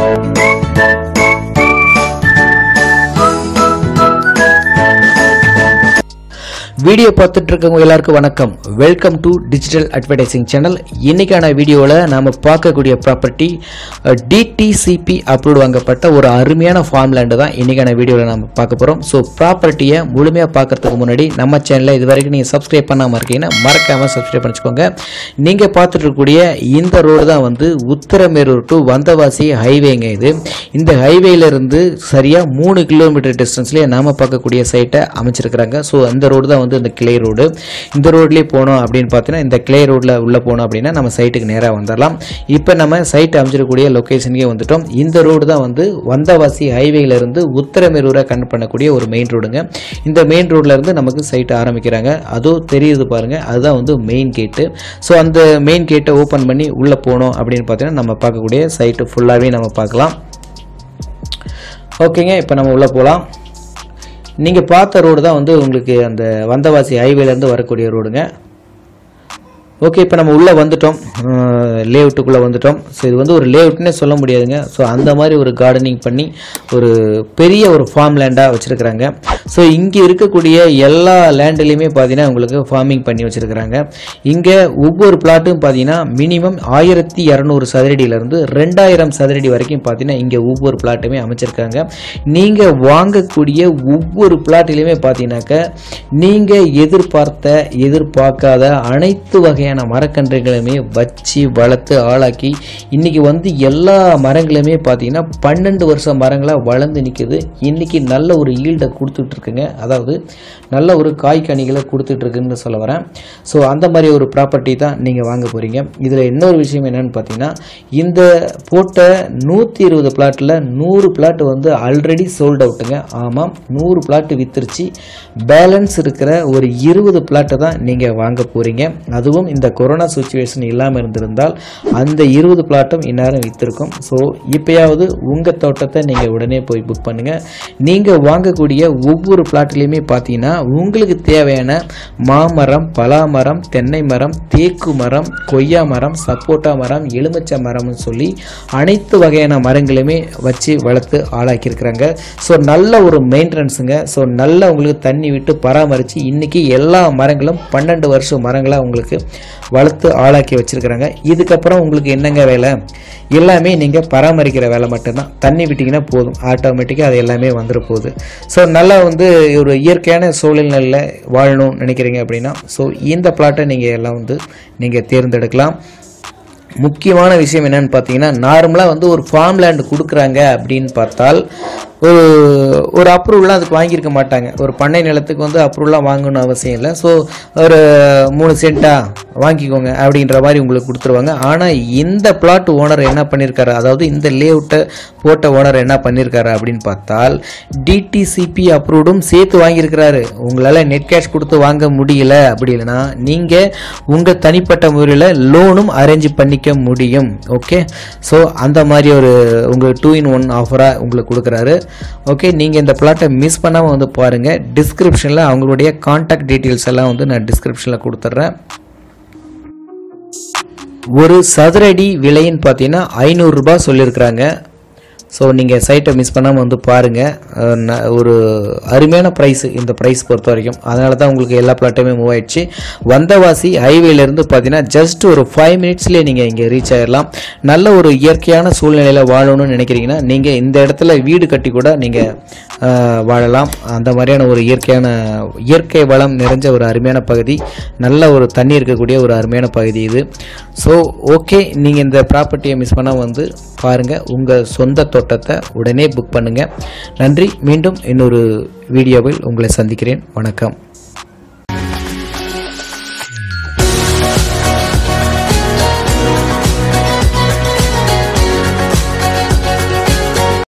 video பார்த்துட்டு இருக்கவங்க எல்லாருக்கும் வணக்கம் welcome to digital advertising channel இன்னைக்கான வீடியோவில் நாம பார்க்கக்கூடிய ப்ராப்பர்ட்டி டிடிசிபி அப்ரூவ் வாங்கப்பட்ட ஒரு அருமையான ஃபார்ம் லேண்டு தான் இன்னைக்கான வீடியோவில் நம்ம பார்க்க போகிறோம் ஸோ ப்ராப்பர்ட்டியை முழுமையாக பார்க்கறதுக்கு முன்னாடி நம்ம சேனலை இது வரைக்கும் நீங்கள் சப்ஸ்கிரைப் பண்ணாமல் இருக்கீங்கன்னா மறக்காமல் சப்ஸ்கிரைப் பண்ணிச்சுக்கோங்க நீங்கள் பார்த்துட்டு இருக்கக்கூடிய இந்த ரோடு தான் வந்து உத்தரமேரூர் டு வந்தவாசி ஹைவேங்க இது இந்த ஹைவேல இருந்து சரியாக மூணு கிலோமீட்டர் டிஸ்டன்ஸ்லேயே நாம பார்க்கக்கூடிய சைட்டை அமைச்சிருக்கிறாங்க ஸோ அந்த ரோடு தான் வந்து இந்த கிளை ரோடு இந்த ரோட்லேயே போனோம் அப்படின்னு பார்த்தீங்கன்னா இந்த கிளை ரோட்டில் உள்ளே போனோம் அப்படின்னா நம்ம சைட்டுக்கு நேராக வந்துடலாம் இப்போ நம்ம சைட் அமைச்சிருக்கக்கூடிய லொக்கேஷனுக்கே வந்துட்டோம் இந்த ரோடு தான் வந்து வந்தவாசி ஹைவேல இருந்து உத்தரமேரூரை கனெக்ட் பண்ணக்கூடிய ஒரு மெயின் ரோடுங்க இந்த மெயின் ரோட்ல இருந்து நமக்கு சைட் ஆரம்பிக்கிறாங்க அதுவும் தெரியுது பாருங்க அதுதான் வந்து மெயின் கேட்டு ஸோ அந்த மெயின் கேட்டை ஓப்பன் பண்ணி உள்ளே போனோம் அப்படின்னு பார்த்தீங்கன்னா நம்ம பார்க்கக்கூடிய சைட்டு ஃபுல்லாகவே நம்ம பார்க்கலாம் ஓகேங்க இப்போ நம்ம உள்ளே போகலாம் நீங்கள் பார்த்த ரோடு தான் வந்து உங்களுக்கு அந்த வந்தவாசி ஹைவேலேருந்து வரக்கூடிய ரோடுங்க ஓகே இப்போ நம்ம உள்ளே வந்துட்டோம் லேஅவுட்டுக்குள்ளே வந்துட்டோம் ஸோ இது வந்து ஒரு லேஅவுட்னே சொல்ல முடியாதுங்க ஸோ அந்த மாதிரி ஒரு கார்டனிங் பண்ணி ஒரு பெரிய ஒரு ஃபார்ம் லேண்டாக வச்சுருக்குறாங்க ஸோ இங்கே இருக்கக்கூடிய எல்லா லேண்ட்லேயுமே பார்த்தீங்கன்னா உங்களுக்கு ஃபார்மிங் பண்ணி வச்சுருக்குறாங்க இங்கே ஒவ்வொரு பிளாட்டும் பார்த்தீங்கன்னா மினிமம் ஆயிரத்தி இரநூறு சதுரடியிலேருந்து ரெண்டாயிரம் சதுரடி வரைக்கும் பார்த்தீங்கன்னா இங்கே ஒவ்வொரு பிளாட்டுமே அமைச்சிருக்காங்க நீங்கள் வாங்கக்கூடிய ஒவ்வொரு பிளாட்டிலையுமே பார்த்தீங்கன்னாக்க நீங்கள் எதிர்பார்த்த எதிர்பார்க்காத அனைத்து வகையான மரக்கன்றுகளுமே வச்சு வளர்த்து ஆளாக்கி இன்னைக்கு வந்து எல்லா மரங்களுமே பார்த்தீங்கன்னா பன்னெண்டு வருஷம் மரங்களாக வளர்ந்து நிற்குது இன்னைக்கு நல்ல ஒரு ஈல்டை கொடுத்துட்டு இருக்குங்க அதாவது நல்ல ஒரு காய்கனிகளை கொடுத்துட்டு இருக்குன்னு சொல்ல வரேன் ஸோ அந்த மாதிரி ஒரு ப்ராப்பர்ட்டி தான் நீங்கள் வாங்க போகிறீங்க இதில் இன்னொரு விஷயம் என்னன்னு பார்த்தீங்கன்னா இந்த போட்ட நூற்றி இருபது பிளாட்டில் நூறு பிளாட் வந்து ஆல்ரெடி சோல்ட் அவுட்டுங்க ஆமாம் நூறு பிளாட் வித்துருச்சு பேலன்ஸ் இருக்கிற ஒரு இருபது பிளாட்டை தான் நீங்கள் வாங்க போகிறீங்க அதுவும் இந்த கொரோனா சுச்சுவேஷன் இல்லாமல் இருந்திருந்தால் அந்த இருபது பிளாட்டும் இந்நேரம் வித்திருக்கும் ஸோ இப்பயாவது உங்கள் தோட்டத்தை நீங்கள் உடனே போய் புக் பண்ணுங்கள் நீங்கள் வாங்கக்கூடிய ஒவ்வொரு பிளாட்லேயுமே பார்த்தீங்கன்னா உங்களுக்கு தேவையான மாமரம் பலாமரம் தென்னை மரம் தேக்கு மரம் கொய்யா மரம் சப்போட்டா மரம் எலுமிச்சை மரம்னு சொல்லி அனைத்து வகையான மரங்களுமே வச்சு வளர்த்து ஆளாக்கியிருக்கிறாங்க ஸோ நல்ல ஒரு மெயின்டெனன்ஸுங்க ஸோ நல்ல உங்களுக்கு தண்ணி விட்டு பராமரித்து இன்னைக்கு எல்லா மரங்களும் பன்னெண்டு வருஷம் மரங்களாக உங்களுக்கு வளர்த்து ஆளாக்கி வச்சிருக்கிறாங்க இதுக்கப்புறம் உங்களுக்கு என்னங்க வேலை எல்லாமே நீங்கள் பராமரிக்கிற வேலை மட்டும்தான் தண்ணி விட்டிங்கன்னா போதும் ஆட்டோமேட்டிக்காக அது எல்லாமே வந்துட போகுது ஸோ நல்லா வந்து ஒரு இயற்கையான சூழ்நிலையில் வாழணும்னு நினைக்கிறீங்க அப்படின்னா ஸோ இந்த பிளாட்டை நீங்கள் எல்லாம் வந்து நீங்கள் தேர்ந்தெடுக்கலாம் முக்கியமான விஷயம் என்னன்னு பார்த்தீங்கன்னா நார்மலாக வந்து ஒரு ஃபார்ம் லேண்ட் கொடுக்குறாங்க அப்படின்னு பார்த்தால் ஒரு ஒரு அப்ரூவல்லாம் அதுக்கு வாங்கியிருக்க மாட்டாங்க ஒரு பண்ணை நிலத்துக்கு வந்து அப்ரூவலாம் வாங்கணும்னு அவசியம் இல்லை ஸோ ஒரு மூணு சென்ட்டா வாங்கிக்கோங்க அப்படின்ற மாதிரி உங்களுக்கு கொடுத்துருவாங்க ஆனால் இந்த பிளாட் ஓனர் என்ன பண்ணியிருக்காரு அதாவது இந்த லேஅவுட்டை போட்ட ஓனர் என்ன பண்ணியிருக்காரு அப்படின்னு பார்த்தால் டிடிசிபி அப்ரூவ்டும் சேர்த்து வாங்கியிருக்கிறாரு உங்களால் நெட் கேஷ் கொடுத்து வாங்க முடியல அப்படி இல்லைன்னா நீங்கள் உங்கள் தனிப்பட்ட முறையில் லோனும் அரேஞ்ச் பண்ணிக்க முடியும் ஓகே ஸோ அந்த மாதிரி ஒரு உங்களுக்கு டூ இன் ஒன் ஆஃபராக உங்களுக்கு கொடுக்குறாரு ஓகே நீங்கள் இந்த பிளாட்டை மிஸ் பண்ணாமல் வந்து பாருங்கள் டிஸ்கிரிப்ஷனில் அவங்களுடைய காண்டாக்ட் டீட்டெயில்ஸ் எல்லாம் வந்து நான் டிஸ்கிரிப்ஷனில் கொடுத்துட்றேன் ஒரு சதுரடி விலைன்னு பார்த்தீங்கன்னா ஐநூறுரூபா சொல்லியிருக்கிறாங்க ஸோ நீங்கள் சைட்டை மிஸ் பண்ணாமல் வந்து பாருங்கள் ஒரு அருமையான ப்ரைஸ் இந்த ப்ரைஸ் பொறுத்த வரைக்கும் அதனால தான் உங்களுக்கு எல்லா பிளாட்டுமே மூவ் ஆயிடுச்சு வந்தவாசி ஹைவேலேருந்து பார்த்தீங்கன்னா ஜஸ்ட் ஒரு ஃபைவ் மினிட்ஸ்லேயே நீங்கள் இங்கே ரீச் ஆயிடலாம் நல்ல ஒரு இயற்கையான சூழ்நிலையில் வாழணும்னு நினைக்கிறீங்கன்னா நீங்கள் இந்த இடத்துல வீடு கட்டி கூட நீங்கள் வாழலாம் அந்த மாதிரியான ஒரு இயற்கையான இயற்கை வளம் நிறைஞ்ச ஒரு அருமையான பகுதி நல்ல ஒரு தண்ணி இருக்கக்கூடிய ஒரு அருமையான பகுதி இது ஸோ ஓகே நீங்கள் இந்த ப்ராப்பர்ட்டியை மிஸ் பண்ணால் வந்து பாருங்கள் உங்கள் சொந்த தோட்டத்தை உடனே புக் பண்ணுங்கள் நன்றி மீண்டும் இன்னொரு வீடியோவில் உங்களை சந்திக்கிறேன் வணக்கம்